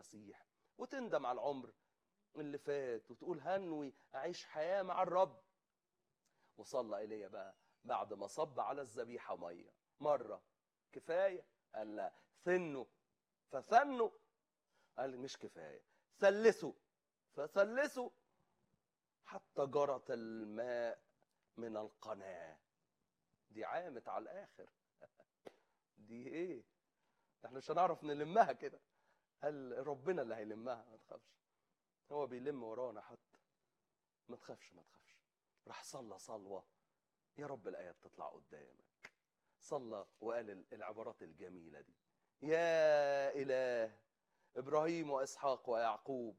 المسيح وتندم على العمر اللي فات وتقول هنوي اعيش حياه مع الرب وصلى ايليا بقى بعد ما صب على الذبيحه ميه مره كفايه قال لا ثنوا فثنوا قال مش كفايه ثلثوا فثلثوا حتى جرت الماء من القناه دي عامت على الاخر دي ايه احنا مش هنعرف نلمها كده قال ربنا اللي هيلمها ما تخافش هو بيلم ورانا حتى ما تخافش ما تخافش راح صلى صلوة يا رب الآيات تطلع قدامك صلى وقال العبارات الجميلة دي يا إله إبراهيم وإسحاق ويعقوب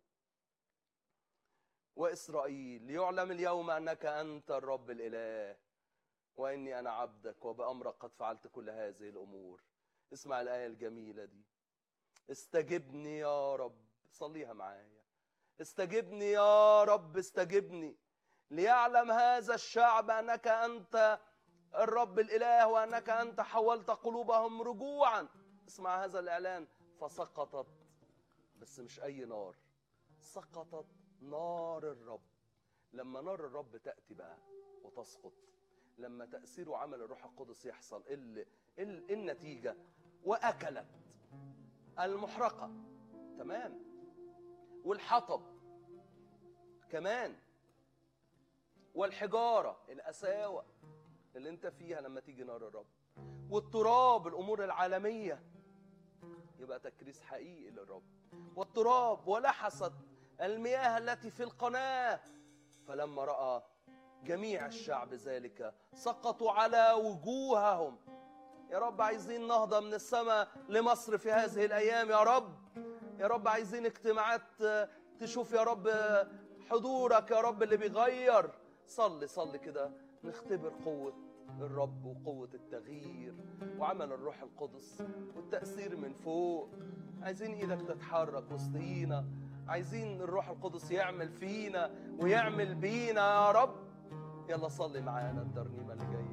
وإسرائيل ليعلم اليوم أنك أنت الرب الإله وإني أنا عبدك وبأمرك قد فعلت كل هذه الأمور اسمع الآية الجميلة دي استجبني يا رب صليها معايا استجبني يا رب استجبني ليعلم هذا الشعب انك انت الرب الاله وانك انت حولت قلوبهم رجوعا اسمع هذا الاعلان فسقطت بس مش اي نار سقطت نار الرب لما نار الرب تاتي بقى وتسقط لما تاثير وعمل الروح القدس يحصل ال ال النتيجه واكلت المحرقه تمام والحطب كمان والحجاره القساوه اللي انت فيها لما تيجي نار الرب والتراب الامور العالميه يبقى تكريس حقيقي للرب والتراب ولحست المياه التي في القناه فلما راى جميع الشعب ذلك سقطوا على وجوههم يا رب عايزين نهضه من السماء لمصر في هذه الايام يا رب يا رب عايزين اجتماعات تشوف يا رب حضورك يا رب اللي بيغير صلي صلي كده نختبر قوة الرب وقوة التغيير وعمل الروح القدس والتأثير من فوق عايزين ايدك تتحرك وسطينا عايزين الروح القدس يعمل فينا ويعمل بينا يا رب يلا صلي معانا الترنيمة اللي جاية